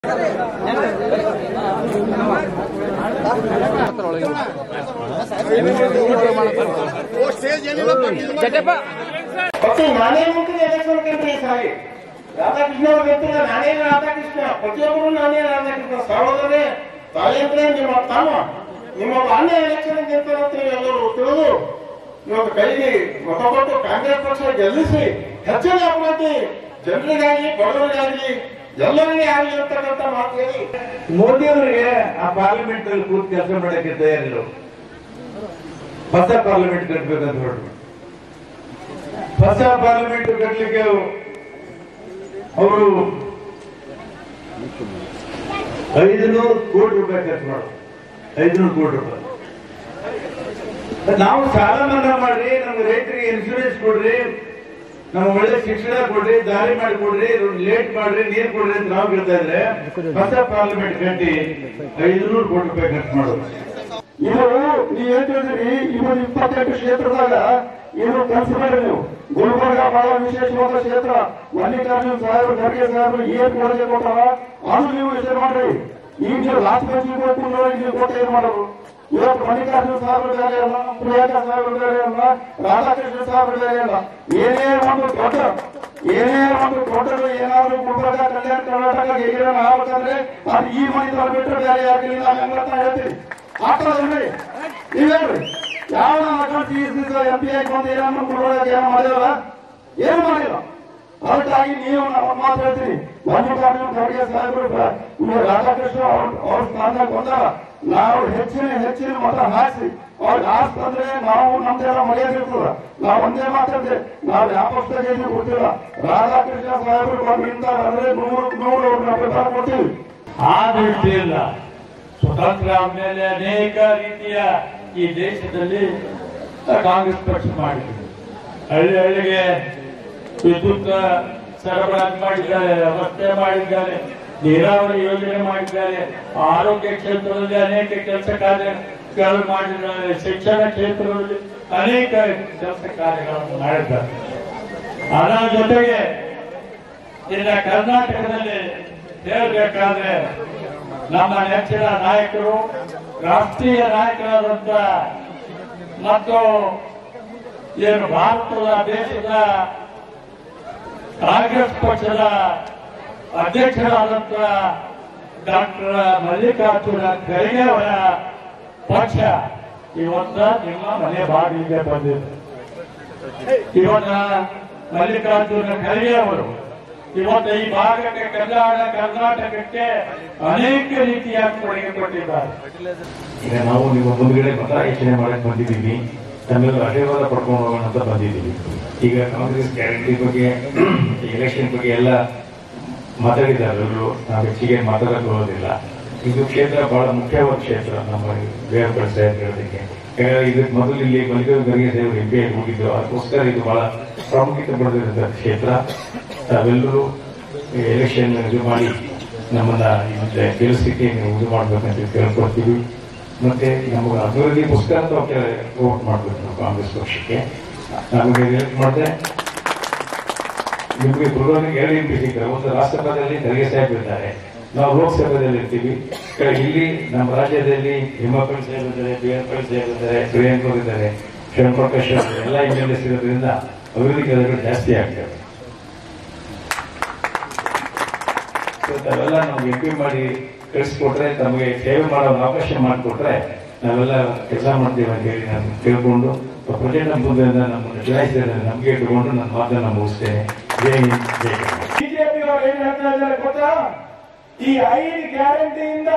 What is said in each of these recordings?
ಮತ್ತೆ ನಾನೇ ಮುಖ್ಯ ಎಲೆಕ್ಷನ್ ಕಂಡ್ರಿ ಈ ಸಾರಿ ರಾಧಾಕೃಷ್ಣ ಅವ್ರ ಗೊತ್ತಿಲ್ಲ ನಾನೇ ರಾಧಾಕೃಷ್ಣ ಪ್ರತಿಯೊಬ್ಬರು ನಾನೇ ರಾಧಾಕೃಷ್ಣ ಸಹೋದರೇ ತಾಯಂದ್ರೆ ನಿಮ್ಮ ತಮ್ಮ ನಿಮ್ಮ ಅಣ್ಣ ಎಲೆಕ್ಷನ್ ಗೆಲ್ತಾರಂತ ಎಲ್ಲರೂ ತಿಳಿದು ಇವತ್ತು ಕೈಗೆ ಮತ ಕೊಟ್ಟು ಕಾಂಗ್ರೆಸ್ ಪಕ್ಷ ಗೆಲ್ಲಿಸಿ ಹೆಚ್ಚಿನ ಅಭಿವೃದ್ಧಿ ಜನರಿಗಾಗಿ ಬಡವರಿಗಾಗಿ ಎಲ್ಲರಿಗೆ ಆಗಲಿ ಅಂತಕ್ಕಂಥ ಮಾತು ಹೇಳಿ ಮೋದಿ ಅವರಿಗೆ ಆ ಪಾರ್ಲಿಮೆಂಟ್ ಅಲ್ಲಿ ಕೂತ್ ಕೆಲಸ ಮಾಡಕ್ಕೆ ತಯಾರಿಲ್ಲ ಹೊಸ ಪಾರ್ಲಿಮೆಂಟ್ ಕಟ್ಬೇಕಂತ ಹೊರಟು ಹೊಸ ಪಾರ್ಲಿಮೆಂಟ್ ಕಟ್ಟಲಿಕ್ಕೆ ಅವರು ಐದುನೂರು ಕೋಟಿ ರೂಪಾಯಿ ಖರ್ಚು ಮಾಡೋದು ಐದುನೂರು ಕೋಟಿ ರೂಪಾಯಿ ನಾವು ಸಾಲ ಮನ್ನಾ ಮಾಡ್ರಿ ನಮ್ಗೆ ರೈತರಿಗೆ ಇನ್ಶೂರೆನ್ಸ್ ಕೊಡ್ರಿ ನಮ್ಗೆ ಒಳ್ಳೆ ಶಿಕ್ಷಣ ಕೊಡ್ರಿ ದಾರಿ ಮಾಡಿ ಕೊಡ್ರಿ ಲೇಟ್ ಮಾಡ್ರಿ ನೀರ್ ಕೊಡ್ರಿ ಅಂತ ನಾವು ಕೇಳ್ತಾ ಇದ್ರೆ ಹೊಸ ಪಾರ್ಲಿಮೆಂಟ್ ಕಟ್ಟಿ ಐದುನೂರು ಕೋಟಿ ರೂಪಾಯಿ ಖರ್ಚು ಮಾಡೋದು ಇವರು ನೀವ್ ಏನ್ ತಿಳಿದ್ರಿ ಇವರು ಇಪ್ಪತ್ತೆಂಟು ಕ್ಷೇತ್ರದಾಗ ಇವರು ಕೆಲಸ ಮಾಡಿ ನೀವು ಗುಲ್ಬರ್ಗ ಬಹಳ ವಿಶೇಷವಾದ ಕ್ಷೇತ್ರ ಮಲ್ಲಿಕಾರ್ಜುನ ಸಾಹೇಬರು ಖರ್ಗೆ ಸಾಹೇಬರು ಏನ್ ಕೊಡುಗೆ ಕೊಟ್ಟಾರ ಅದು ನೀವು ಯೋಚನೆ ಮಾಡ್ರಿ ಈಗ ನೀವು ಲಾಸ್ಟ್ ಬೆಂಚಿಗೆ ಹೋಗ್ಕೊಂಡು ನೀವು ಕೊಟ್ಟು ಏನ್ ಮಾಡೋದು ಇವತ್ತು ಮಲ್ಲಿಕಾರ್ಜುನ ಸಾಹೇಬರು ಬೇರೆ ಅಲ್ಲ ಪ್ರಿಯಾಂಕಾ ಸಾಹೇಬರು ಬೇರೆ ಅಲ್ಲ ರಾಧಾಕೃಷ್ಣ ಸಾಹೇಬರು ಬೇರೆ ಅಲ್ಲ ಏನೇ ಒಂದು ದೊಡ್ಡ ಏನೇ ಒಂದು ದೊಡ್ಡದು ಏನಾದ್ರು ಗುಲ್ಬರ್ಗ ಕಲ್ಯಾಣ ಕರ್ನಾಟಕ ಏನೇನು ಆಗ್ಬೇಕಂದ್ರೆ ಅದು ಈ ಮನೆ ಬಿಟ್ಟರೆ ಬೇರೆ ಯಾರಿಲ್ಲ ಅಂತ ಹೇಳ್ತೀನಿ ಆಗ್ತದಲ್ರಿ ನೀವ್ ಹೇಳ್ರಿ ಯಾವ ಅಕೌಂಟ್ ಎಂ ಪಿ ಆಗಿ ಬಂದು ಏನನ್ನು ಕೊಡೋದಕ್ಕೆ ಏನು ಮಾಡಿಲ್ಲ ಏನು ಮಾಡಿಲ್ಲ ಅದಕ್ಕಾಗಿ ನೀವು ನಾವು ಮಾತು ಹೇಳ್ತೀನಿ ಮಲ್ಲಿಕಾರ್ಜುನ ಖರ್ಗೆ ಸಾಹೇಬರು ಬ- ಇವ್ರು ರಾಧಾಕೃಷ್ಣ ಅವ್ರ ಅವ್ರ ಸ್ಥಾನದಾಗ ಬಂದಾರ ನಾವು ಹೆಚ್ಚಿನ ಹೆಚ್ಚಿನ ಮತ ಹಾಕಿಸಿ ಅವ್ರಿಗೆ ಆಸ್ತಿ ಅಂದ್ರೆ ನಾವು ನಮ್ದೆಲ್ಲ ಮರ್ಯಾದೆ ಇರ್ತದ ನಾವು ಒಂದೇ ಮಾತಾಡ್ದೆ ನಾವು ಯಾವ ಪಕ್ಷದಾಗ ಏನು ಗೊತ್ತಿಲ್ಲ ರಾಧಾಕೃಷ್ಣ ಸಾಹೇಬರು ಬಂದು ನಿಂತಾರ ಅಂದ್ರೆ ನೂರು ನೂರು ಅವ್ರನ್ನ ಪ್ರಚಾರ ಕೊಡ್ತೀವಿ ಆ ದೃಷ್ಟಿಯಿಂದ ಸ್ವತಂತ್ರ ಆದ್ಮೇಲೆ ಅನೇಕ ರೀತಿಯ ಈ ದೇಶದಲ್ಲಿ ಕಾಂಗ್ರೆಸ್ ಪಕ್ಷ ಮಾಡಿದೆ ಹಳ್ಳಿ ಹಳ್ಳಿಗೆ ವಿದ್ಯುತ್ ಸರಬರಾಜು ಮಾಡಿದ್ದಾರೆ ರಸ್ತೆ ಮಾಡಿದ್ದಾರೆ ನೀರಾವರಿ ಯೋಜನೆ ಮಾಡಿದ್ದಾರೆ ಆರೋಗ್ಯ ಕ್ಷೇತ್ರದಲ್ಲಿ ಅನೇಕ ಕೆಲಸ ಕಾರ್ಯಗಳು ಮಾಡಿದ್ದಾರೆ ಶಿಕ್ಷಣ ಕ್ಷೇತ್ರದಲ್ಲಿ ಅನೇಕ ಕೆಲಸ ಕಾರ್ಯಗಳನ್ನು ಮಾಡಿದ್ದಾರೆ ಅದರ ಜೊತೆಗೆ ಇನ್ನ ಕರ್ನಾಟಕದಲ್ಲಿ ಹೇಳಬೇಕಾದ್ರೆ ನಮ್ಮ ನೆಚ್ಚಿನ ನಾಯಕರು ರಾಷ್ಟ್ರೀಯ ನಾಯಕರಾದಂತ ಮತ್ತು ಏನು ಭಾರತದ ದೇಶದ ಕಾಂಗ್ರೆಸ್ ಪಕ್ಷದ ಅಧ್ಯಕ್ಷರಾದಂತ ಡಾಕ್ಟರ್ ಮಲ್ಲಿಕಾರ್ಜುನ ಖರ್ಗೆ ಅವರ ಪಕ್ಷ ಇವತ್ತ ನಿಮ್ಮ ಮನೆ ಬಾಗಿಲಿಗೆ ಬಂದಿದೆ ಇವತ್ತ ಮಲ್ಲಿಕಾರ್ಜುನ ಖರ್ಗೆ ಅವರು ಇವತ್ತು ಈ ಭಾಗಕ್ಕೆ ಕಲ್ಯಾಣ ಕರ್ನಾಟಕಕ್ಕೆ ಅನೇಕ ರೀತಿಯ ಕೊಡುಗೆ ಕೊಟ್ಟಿದ್ದಾರೆ ಈಗ ನಾವು ನಿಮ್ಮ ಮುಂದ್ಗಡೆ ಮತಯಾಚನೆ ಮಾಡಕ್ ಬಂದಿದ್ದೀವಿ ತಮ್ಮೆಲ್ಲ ಆಶೀರ್ವಾದ ಪಡ್ಕೊಂಡು ಹೋಗೋಣ ಅಂತ ಬಂದಿದ್ದೀವಿ ಈಗ ಕಾಂಗ್ರೆಸ್ ಗ್ಯಾರಂಟಿ ಬಗ್ಗೆ ಎಲೆಕ್ಷನ್ ಬಗ್ಗೆ ಎಲ್ಲ ಮಾತಾಡಿದ್ದಾರೆ ಎಲ್ಲರೂ ನಾವು ಹೆಚ್ಚಿಗೆ ಮಾತಾಡಕ್ ಹೋಗೋದಿಲ್ಲ ಇದು ಕ್ಷೇತ್ರ ಬಹಳ ಮುಖ್ಯವಾದ ಕ್ಷೇತ್ರ ನಮ್ಮ ಬೇರೆ ಸಾಹೇಬ್ ಹೇಳೋದಕ್ಕೆ ಯಾಕಂದ್ರೆ ಇದಕ್ಕೆ ಮೊದಲು ಇಲ್ಲಿ ಮಲ್ಲಿಕಾರ್ಜುನ ಖರ್ಗೆ ಸಾಹೇಬರು ಎಂ ಪಿ ಆಗಿ ಹೋಗಿದ್ದು ಅದಕ್ಕೋಸ್ಕರ ಇದು ಬಹಳ ಪ್ರಾಮುಖ್ಯತೆ ಪಡೆದಿರುವಂತಹ ಕ್ಷೇತ್ರ ತಾವೆಲ್ಲರೂ ಎಲೆಕ್ಷನ್ ಇದು ಮಾಡಿ ನಮ್ಮನ್ನ ಮತ್ತೆ ಗೆಲ್ಲಿಸಲಿಕ್ಕೆ ನೀವು ಇದು ಮಾಡ್ಬೇಕಂತ ಕೇಳ್ಕೊಡ್ತೀವಿ ಮತ್ತೆ ನಮಗೆ ಅಭಿವೃದ್ಧಿ ಪುಸ್ತಕ ಅಂತ ವೋಟ್ ಮಾಡ್ಬೇಕು ನಾವು ಕಾಂಗ್ರೆಸ್ ಪಕ್ಷಕ್ಕೆ ನಮಗೆ ಎಲೆಕ್ಟ್ ಮಾಡಿದ್ರೆ ನಿಮಗೆ ಗುರುಗಳಿಗೆ ಎರಡು ಎಂ ಪಿ ಸಿಗ್ತಾರೆ ಒಂದು ರಾಷ್ಟ್ರಸಭೆಯಲ್ಲಿ ಖರ್ಗೆ ಸಾಹೇಬ್ ಇರ್ತಾರೆ ನಾವು ಲೋಕಸಭೆಯಲ್ಲಿ ಇರ್ತೀವಿ ಈ ಕಡೆ ಇಲ್ಲಿ ನಮ್ಮ ರಾಜ್ಯದಲ್ಲಿ ಹಿಮಕಲ್ ಸಾಹೇಬ್ ಇದ್ದಾರೆ ಬಿ ಎನ್ ಪಲ್ ಸಾಹೇಬ್ ಇದ್ದಾರೆ ಪ್ರಿಯಾಂಕ್ ಅವ್ರು ಇದ್ದಾರೆ ಶಿವನ್ ಪ್ರಕಾಶ್ ಅವರು ಎಲ್ಲ ಎಂ ಎಲ್ ಎಸ್ ಇರೋದ್ರಿಂದ ಅಭಿವೃದ್ಧಿ ಕೆಲಸಗಳು ಜಾಸ್ತಿ ಆಗ್ತವೆ ಸೊ ತಾವೆಲ್ಲ ನಾವು ಎಂ ಪಿ ಮಾಡಿ ಕಳಿಸ್ಕೊಟ್ರೆ ತಮಗೆ ಸೇವೆ ಮಾಡೋ ಒಂದು ಅವಕಾಶ ಮಾಡಿಕೊಟ್ರೆ ನಾವೆಲ್ಲ ಕೆಲಸ ಮಾಡ್ತೀವಿ ಅಂತ ಹೇಳಿ ನಾನು ಕೇಳ್ಕೊಂಡು ಪ್ರಜೆಂಟ್ ಮುಂದೆಯಿಂದ ನಮ್ಮನ್ನು ಚುನಾಯಿಸಿದ್ರೆ ನಮಗೆ ಇಟ್ಕೊಂಡು ನನ್ನ ಮಾತನ್ನ ಮುಗಿಸ್ತೇನೆ ಜೈ ಹಿಂದ್ ಜೈ ಕರ್ನಾಟಕ ಬಿಜೆಪಿ ಅವರು ಏನ್ ಹೇಳ್ತಾ ಇದ್ದಾರೆ ಗೊತ್ತಾ ಈ ಐದು ಗ್ಯಾರಂಟಿಯಿಂದ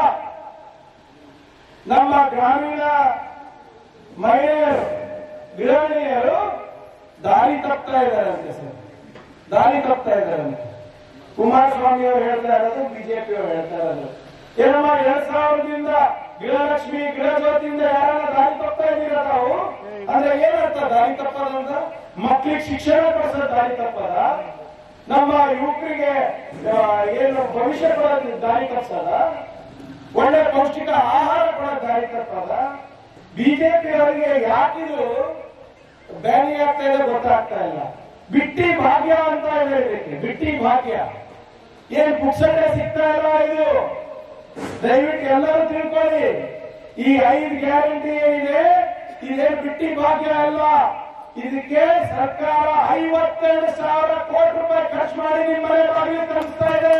ನಮ್ಮ ಗ್ರಾಮೀಣ ಮಹಿಳೆಯರು ಗೃಹಿಣಿಯರು ದಾರಿ ತಪ್ತಾ ಇದ್ದಾರೆ ಅಂತೆ ಸರ್ ದಾರಿ ತಪ್ತಾ ಇದ್ದಾರೆ ಅಂತೆ ಕುಮಾರಸ್ವಾಮಿ ಅವರು ಹೇಳ್ತಾ ಇರೋದು ಬಿಜೆಪಿ ಅವರು ಹೇಳ್ತಾ ಇರೋದು ಏನಮ್ಮ ಎರಡ್ ಸಾವಿರದಿಂದ ಗೃಹಲಕ್ಷ್ಮಿ ಗೃಹಜ್ಯೋತಿಯಿಂದ ಯಾರನ್ನ ದಾರಿ ತಪ್ತಾ ಇದ್ದೀರಾ ತಾವು ಅಂದ್ರೆ ಏನರ್ಥ ದಾರಿ ತಪ್ಪದಂತ ಮಕ್ಕಳಿಗೆ ಶಿಕ್ಷಣ ಕೊಡಿಸೋ ದಾರಿ ತಪ್ಪದ ನಮ್ಮ ಯುವಕರಿಗೆ ಆ, ಏನು ಭವಿಷ್ಯ ಕೊಡೋದು ದಾರಿ ತಪ್ಸದ ಒಳ್ಳೆ ಪೌಷ್ಟಿಕ ಆಹಾರ ಕೊಡೋ ದಾರಿ ತಪ್ಪದ ಬಿಜೆಪಿ ಅವರಿಗೆ ಯಾಕಿದು ಬ್ಯಾನಿ ಆಗ್ತಾ ಇದೆ ಗೊತ್ತಾಗ್ತಾ ಇಲ್ಲ ಬಿಟ್ಟಿ ಭಾಗ್ಯ ಅಂತ ಹೇಳಬೇಕು ಬಿಟ್ಟಿ ಭಾಗ್ಯ ಏನ್ ಪುಕ್ಸಟ್ಟೆ ಸಿಗ್ತಾ ಇಲ್ಲ ಇದು ದಯವಿಟ್ಟು ಎಲ್ಲರೂ ತಿಳ್ಕೊಳ್ಳಿ ಈ ಐದು ಗ್ಯಾರಂಟಿ ಏನಿದೆ ಇದೇನ್ ಬಿಟ್ಟಿ ಭಾಗ್ಯ ಅಲ್ಲ ಇದಕ್ಕೆ ಸರ್ಕಾರ ಐವತ್ತೆರಡು ಸಾವಿರ ಕೋಟಿ ರೂಪಾಯಿ ಖರ್ಚು ಮಾಡಿ ನಿಮ್ಮ ಮನೆ ಬಾಗಿಲು ತರಿಸ್ತಾ ಇದೆ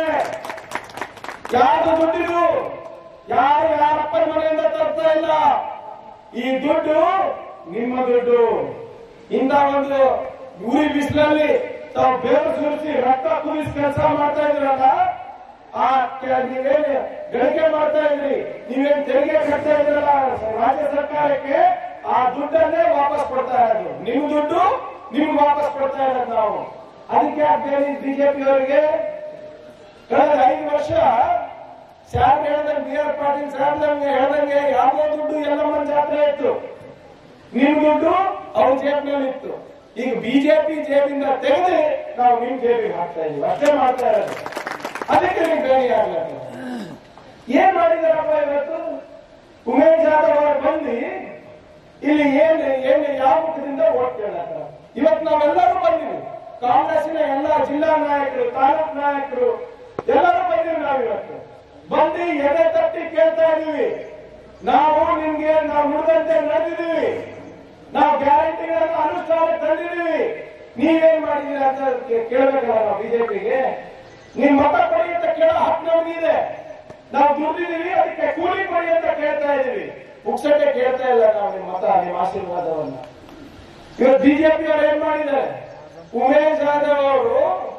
ಯಾರು ದುಡ್ಡಿದು ಯಾರು ಯಾರಪ್ಪನ ಮನೆಯಿಂದ ತರ್ತಾ ಇಲ್ಲ ಈ ದುಡ್ಡು ನಿಮ್ಮ ದುಡ್ಡು ಇಂದ ಒಂದು ಉರಿ ಬಿಸಿಲಲ್ಲಿ ತಾವು ಬೇರು ಸುರಿಸಿ ರಕ್ತ ಕುದಿಸಿ ಕೆಲಸ ಮಾಡ್ತಾ ಇದ್ರಲ್ಲ ಆ ಕೆ- ನೀವೇನ್ ಗಳಿಕೆ ಮಾಡ್ತಾ ಇದ್ರಿ ನೀವೇನ್ ತೆರಿಗೆ ಕಟ್ತಾ ಇದ್ರಲ್ಲ ರಾಜ್ಯ ಸರ್ಕಾರಕ್ಕೆ ಆ ದುಡ್ಡನ್ನೇ ವಾಪಸ್ ಕೊಡ್ತಾ ಇರೋದು ನಿಮ್ ದುಡ್ಡು ನಿಮ್ಗೆ ವಾಪಸ್ ಕೊಡ್ತಾ ಇರೋದು ನಾವು ಅದಕ್ಕೆ ಆಗ್ತೇನೆ ಬಿಜೆಪಿ ಅವರಿಗೆ ಕಳೆದ ಐದು ವರ್ಷ ಸಾರ್ ಹೇಳ್ದಂಗೆ ಬಿ ಆರ್ ಪಾಟೀಲ್ ಸಾರ್ದಂಗೆ ಹೇಳ್ದಂಗೆ ಯಾವುದೋ ದುಡ್ಡು ಎಲ್ಲಮ್ಮನ ಜಾತ್ರೆ ಇತ್ತು ನಿಮ್ ದುಡ್ಡು ಅವ್ರ ಜೇಬ್ನಲ್ಲಿ ಇತ್ತು ಈಗ ಬಿಜೆಪಿ ಜೇಬಿಂದ ತೆಗೆದು ನಾವು ನಿಮ್ ಜೇಬಿಗೆ ಹಾಕ್ತಾ ಇದೀವಿ ಅಷ್ಟೇ ಮಾಡ್ತಾ ಇರೋದು ಅದಕ್ಕೆ ನಿಮ್ ಬೇರೆ ಆಗ್ಲತ್ತ ಏನ್ ಮಾಡಿದಾರಪ್ಪ ಇವತ್ತು ಉಮೇಶ್ ಜಾಧವ್ ಅವರು ಬಂದು ಇಲ್ಲಿ ಏನ್ ಏನ್ ಯಾವ ಮುಖದಿಂದ ಓಟ್ ಕೇಳತ್ತಾರ ಇವತ್ತು ನಾವೆಲ್ಲರೂ ಬಂದಿವಿ ಕಾಂಗ್ರೆಸ್ಸಿನ ಎಲ್ಲ ಜಿಲ್ಲಾ ನಾಯಕರು ತಾಲೂಕ್ ನಾಯಕರು ಎಲ್ಲರೂ ಬಂದಿವಿ ನಾವು ಇವತ್ತು ಬಂದು ಎದೆ ತಟ್ಟಿ ಕೇಳ್ತಾ ಇದೀವಿ ನಾವು ನಿಮ್ಗೆ ನಾವು ನುಡಿದಂತೆ ನಡೆದಿದ್ದೀವಿ ನಾವು ಗ್ಯಾರಂಟಿಗಳನ್ನು ಅನುಷ್ಠಾನ ತಂದಿದ್ದೀವಿ ನೀವೇನ್ ಮಾಡಿದೀರ ಅಂತ ಕೇ- ಕೇಳ್ಬೇಕಲ್ಲ ನಾವು ಬಿಜೆಪಿಗೆ ನಿಮ್ ಮತ ಕೊಡಿ ಅಂತ ಕೇಳೋ ಹಕ್ಕು ನಮಗಿದೆ ನಾವು ದುಡ್ದಿದ್ದೀವಿ ಅದಕ್ಕೆ ಕೂಲಿ ಕೊಡಿ ಅಂತ ಕೇಳ್ತಾ ಇದೀವಿ ಪುಕ್ಸಟ್ಟೆ ಕೇಳ್ತಾ ಇಲ್ಲ ನಾವು ನಿಮ್ಮ ಮತ ನಿಮ್ಮ ಆಶೀರ್ವಾದವನ್ನ ಇವತ್ತು ಬಿಜೆಪಿ ಅವರು ಏನ್ ಮಾಡಿದ್ದಾರೆ ಉಮೇಶ್ ಯಾದವ್ ಅವರು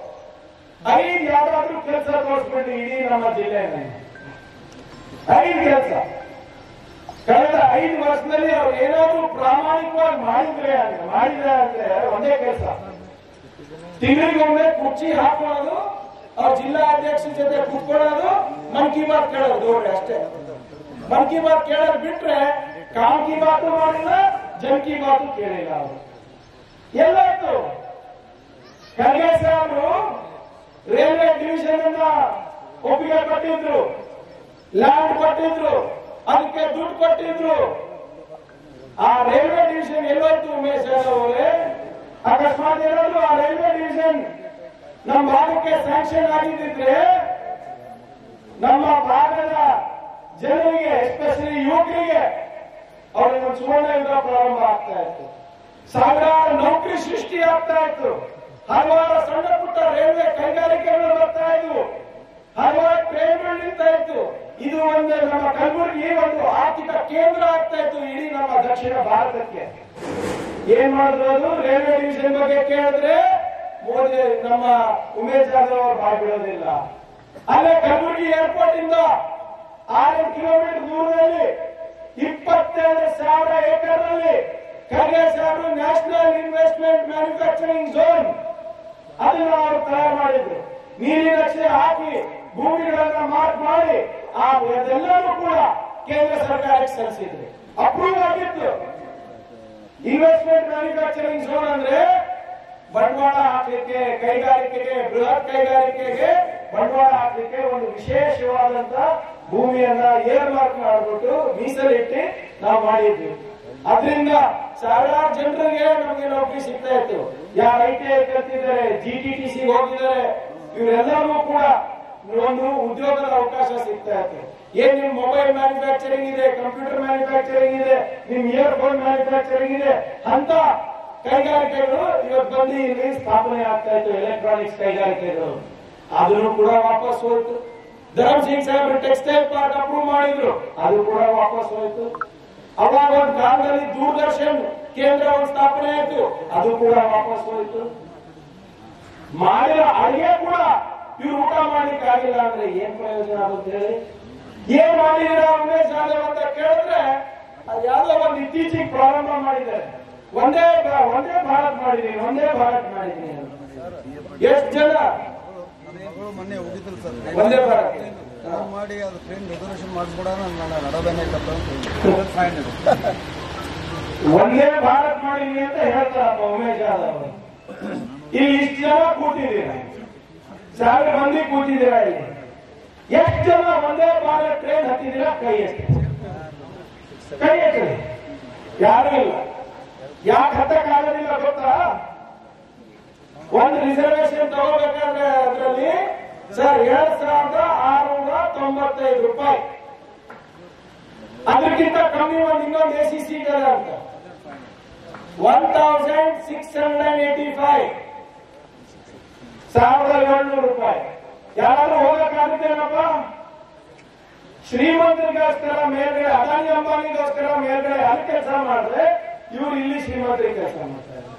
ಐದು ಯಾವ್ದಾದ್ರು ಕೆಲಸ ತೋರಿಸ್ಬಿಟ್ಟು ಇಡೀ ನಮ್ಮ ಜಿಲ್ಲೆಯಲ್ಲಿ ಐದು ಕೆಲಸ ಕಳೆದ ಐದು ವರ್ಷದಲ್ಲಿ ಅವ್ರು ಏನಾದ್ರು ಪ್ರಾಮಾಣಿಕವಾಗಿ ಮಾಡಿದ್ರೆ ಅಂದ್ರೆ ಮಾಡಿದ್ರೆ ಅಂದ್ರೆ ಒಂದೇ ಕೆಲಸ ತಿಂಗಳಿಗೊಮ್ಮೆ ಕುರ್ಚಿ ಹಾಕೊಳ್ಳೋದು ಅವ್ರ ಜಿಲ್ಲಾ ಅಧ್ಯಕ್ಷರ ಜೊತೆ ಕೂತ್ಕೊಳ್ಳೋದು ಮನ್ ಕಿ ಬಾತ್ ಕೇಳೋದು ನೋಡ್ರಿ ಅಷ್ಟೇ ಮನ್ ಕಿ ಬಾತ್ ಕೇಳೋದು ಬಿಟ್ರೆ ಕಾಮ್ ಕಿ ಬಾತು ಮಾಡಿಲ್ಲ ಜನ್ ಕಿ ಬಾತು ಕೇಳಿಲ್ಲ ಅವರು ಎಲ್ಲಾಯ್ತು ಖರ್ಗೆ ಸಾಹೇಬರು ರೈಲ್ವೆ ಡಿವಿಷನ್ ಅನ್ನ ಒಪ್ಪಿಗೆ ಕೊಟ್ಟಿದ್ರು ಲ್ಯಾಂಡ್ ಕೊಟ್ಟಿದ್ರು ಅದಕ್ಕೆ ದುಡ್ಡು ಕೊಟ್ಟಿದ್ರು ಆ ರೈಲ್ವೆ ಡಿವಿಷನ್ ಎಲ್ಲೋಯ್ತು ಉಮೇಶ್ ಯಾದವ್ ಅವರೇ ಅಕಸ್ಮಾತ್ ಏನಾದ್ರು ಆ ರೈಲ್ವೆ ಡಿವಿಷನ್ ನಮ್ಮ ಭಾಗಕ್ಕೆ ಸ್ಯಾಂಕ್ಷನ್ ಆಗಿದ್ದಿದ್ರೆ ನಮ್ಮ ಭಾಗದ ಜನರಿಗೆ ಎಸ್ಪೆಷಲಿ ಯುವಕರಿಗೆ ಅವರಿಗೆ ಒಂದು ಸುವರ್ಣ ಯುಗ ಪ್ರಾರಂಭ ಆಗ್ತಾ ಇತ್ತು ಸಾವಿರಾರು ನೌಕರಿ ಸೃಷ್ಟಿ ಆಗ್ತಾ ಇತ್ತು ಹಲವಾರು ಸಣ್ಣ ಪುಟ್ಟ ರೈಲ್ವೆ ಕೈಗಾರಿಕೆಗಳು ಬರ್ತಾ ಇದ್ವು ಹಲವಾರು ಟ್ರೈನ್ಗಳು ನಿಲ್ತಾ ಇತ್ತು ಇದು ಒಂದು ನಮ್ಮ ಕಲಬುರಗಿ ಒಂದು ಆರ್ಥಿಕ ಕೇಂದ್ರ ಆಗ್ತಾ ಇತ್ತು ಇಡೀ ನಮ್ಮ ದಕ್ಷಿಣ ಭಾರತಕ್ಕೆ ಏನ್ ಮಾಡಿದ್ರು ಅದು ರೈಲ್ವೆ ಡಿವಿಷನ್ ಬಗ್ಗೆ ಕೇಳಿದ್ರೆ ಮೋದಿ ನಮ್ಮ ಉಮೇಶ್ ಜಾಧವ್ ಅವರು ಬಾಯ್ ಬಿಡೋದಿಲ್ಲ ಅಲ್ಲೇ ಕಲಬುರಗಿ ಏರ್ಪೋರ್ಟ್ ಇಂದ ಆರು ಕಿಲೋಮೀಟರ್ ದೂರದಲ್ಲಿ ಇಪ್ಪತ್ತೆರಡು ಸಾವಿರ ಏಕರ್ನಲ್ಲಿ ಖರ್ಗೆ ಸಾಹೇಬರು ನ್ಯಾಷನಲ್ ಇನ್ವೆಸ್ಟ್ಮೆಂಟ್ ಮ್ಯಾನುಫ್ಯಾಕ್ಚರಿಂಗ್ ಝೋನ್ ಅದನ್ನ ಅವರು ತಯಾರು ಮಾಡಿದ್ರು ನೀಲಿ ನಕ್ಷೆ ಹಾಕಿ ಭೂಮಿಗಳನ್ನ ಮಾರ್ಕ್ ಮಾಡಿ ಆ ಅದೆಲ್ಲವೂ ಕೂಡ ಕೇಂದ್ರ ಸರ್ಕಾರಕ್ಕೆ ಸಲ್ಲಿಸಿದ್ರು ಅಪ್ರೂವ್ ಆಗಿತ್ತು ಇನ್ವೆಸ್ಟ್ಮೆಂಟ್ ಮ್ಯಾನುಫ್ಯಾಕ್ಚರಿಂಗ್ ಝೋನ್ ಅಂದ್ರೆ ಬಂಡವಾಳ ಹಾಕ್ಲಿಕ್ಕೆ ಕೈಗಾರಿಕೆಗೆ ಬೃಹತ್ ಕೈಗಾರಿಕೆಗೆ ಬಂಡವಾಳ ಹಾಕ್ಲಿಕ್ಕೆ ಒಂದು ವಿಶೇಷವಾದಂತ ಭೂಮಿಯನ್ನ ಏರ್ ಮಾರ್ಕ್ ಮಾಡಿಬಿಟ್ಟು ಮೀಸಲಿಟ್ಟು ನಾವು ಮಾಡಿದ್ವಿ ಅದರಿಂದ ಸಾವಿರಾರು ಜನರಿಗೆ ನಮಗೆ ನೌಕರಿ ಸಿಗ್ತಾ ಇತ್ತು ಯಾರು ಐ ಟಿ ಐ ಕಲ್ತಿದ್ದಾರೆ ಜಿ ಟಿ ಟಿ ಸಿ ಹೋಗಿದ್ದಾರೆ ಇವರೆಲ್ಲರಿಗೂ ಕೂಡ ಒಂದು ಉದ್ಯೋಗದ ಅವಕಾಶ ಸಿಗ್ತಾ ಇತ್ತು ಏನ್ ನಿಮ್ ಮೊಬೈಲ್ ಮ್ಯಾನುಫ್ಯಾಕ್ಚರಿಂಗ್ ಇದೆ ಕಂಪ್ಯೂಟರ್ ಮ್ಯಾನುಫ್ಯಾಕ್ಚರಿಂಗ್ ಇದೆ ನಿಮ್ ಇಯರ್ಫೋನ್ ಮ್ಯಾನುಫ್ಯಾಕ್ಚರಿಂಗ್ ಇದೆ ಅಂತ ಕೈಗಾರಿಕೆಗಳು ಇವತ್ತು ಬಂದು ಇಲ್ಲಿ ಸ್ಥಾಪನೆ ಆಗ್ತಾ ಇತ್ತು ಎಲೆಕ್ಟ್ರಾನಿಕ್ಸ್ ಕೈಗಾರಿಕೆಗಳು ಅದನ್ನು ಕೂಡ ವಾಪಸ್ ಹೋಯ್ತು ಧರಮ್ ಸಿಂಗ್ ಸಾಹೇಬ್ರು ಟೆಕ್ಸ್ಟೈಲ್ ಪಾರ್ಕ್ ಅಪ್ರೂವ್ ಮಾಡಿದ್ರು ಅದು ಕೂಡ ವಾಪಸ್ ಹೋಯ್ತು ಅವಾಗ ಒಂದು ಕಾಲದಲ್ಲಿ ದೂರದರ್ಶನ್ ಕೇಂದ್ರ ಒಂದು ಸ್ಥಾಪನೆ ಆಯ್ತು ಅದು ಕೂಡ ವಾಪಸ್ ಹೋಯ್ತು ಮಾಡಿರೋ ಅಡಿಗೆ ಕೂಡ ಇವ್ರು ಊಟ ಮಾಡ್ಲಿಕ್ಕೆ ಆಗಿಲ್ಲ ಅಂದ್ರೆ ಏನ್ ಪ್ರಯೋಜನ ಆಗುತ್ತೆ ಹೇಳಿ ಏನ್ ಮಾಡಿದೀರ ಉಮೇಶ್ ಯಾದವ್ ಅಂತ ಕೇಳಿದ್ರೆ ಅದು ಯಾವ್ದೋ ಒಂದು ಇತ್ತೀಚೆಗೆ ಪ್ರಾರಂಭ ಮಾಡಿದ್ದಾರೆ ಒಂದೇ ಭಾ- ಒಂದೇ ಭಾರತ್ ಮಾಡಿದೀನಿ ಒಂದೇ ಭಾರತ್ ಮಾಡಿದೀನಿ ಅಂತ. ಎಷ್ಟ್ ಜನ ಮನೆಗಳು ಮೊನ್ನೆ ಹೋಗಿದ್ರು ಸರ್ ಒಂದೇ ಭಾರತ್ ಫೋನ್ ಮಾಡಿ ಅದು ಟ್ರೈನ್ ರಿಸರ್ವೇಷನ್ ಮಾಡಿಸ್ಬಿಡ ನಾನು ನಡೋದನ್ನೇ ಕಪ್ಪ ಒಂದೇ ಭಾರತ್ ಮಾಡಿದೀನಿ ಅಂತ ಹೇಳ್ತಾರಪ್ಪ ಉಮೇಶ್ ಯಾದವ್ ಅವರು. ಇಲ್ಲಿ ಇಷ್ಟು ಜನ ಕೂತಿದ್ದೀರ ಸಾವಿರ ಮಂದಿ ಕೂತಿದ್ದೀರಾ ಇಲ್ಲಿ ಎಷ್ಟು ಜನ ಒಂದೇ ಭಾರತ್ ಟ್ರೈನ್ ಹತ್ತಿದ್ದೀರಾ ಕೈ ಎತ್ತಿ ಕೈ ಎತ್ತಿ ಯಾರು ಇಲ್ಲ ಯಾಕೆ ಹತ್ತಕ್ಕಾಗೋದಿಲ್ಲ ಗೊತ್ತಾ ಒಂದು ರಿಸರ್ವೇಶನ್ ತಗೋಬೇಕಾದ್ರೆ ಅದರಲ್ಲಿ ಸರ್ ಎರಡ್ ಸಾವಿರದ ಆರುನೂರ ತೊಂಬತ್ತೈದು ರೂಪಾಯಿ ಅದಕ್ಕಿಂತ ಕಮ್ಮಿ ಒಂದು ಇನ್ನೊಂದು ಎ ಸಿ ಸಿ ಇದೆ ಅಂತ one thousand six hundred eighty five ಸಾವಿರದ ಏಳ್ನೂರು ರೂಪಾಯಿ ಯಾರಾದ್ರೂ ಹೋಗಕ್ಕಾಗುತ್ತೇನಪ್ಪ ಶ್ರೀಮಂತರಿಗೋಸ್ಕರ ಮೇಲ್ಗಡೆ ಅದಾನಿ ಅಂಬಾನಿಗೋಸ್ಕರ ಮೇಲ್ಗಡೆ ಅಲ್ಲಿ ಕೆಲಸ ಮಾಡಿದ್ರೆ ಇವ್ರು ಇಲ್ಲಿ ಶ್ರೀಮಂತರಿಗೆ ಕೆಲಸ ಮಾಡ್ತಾರೆ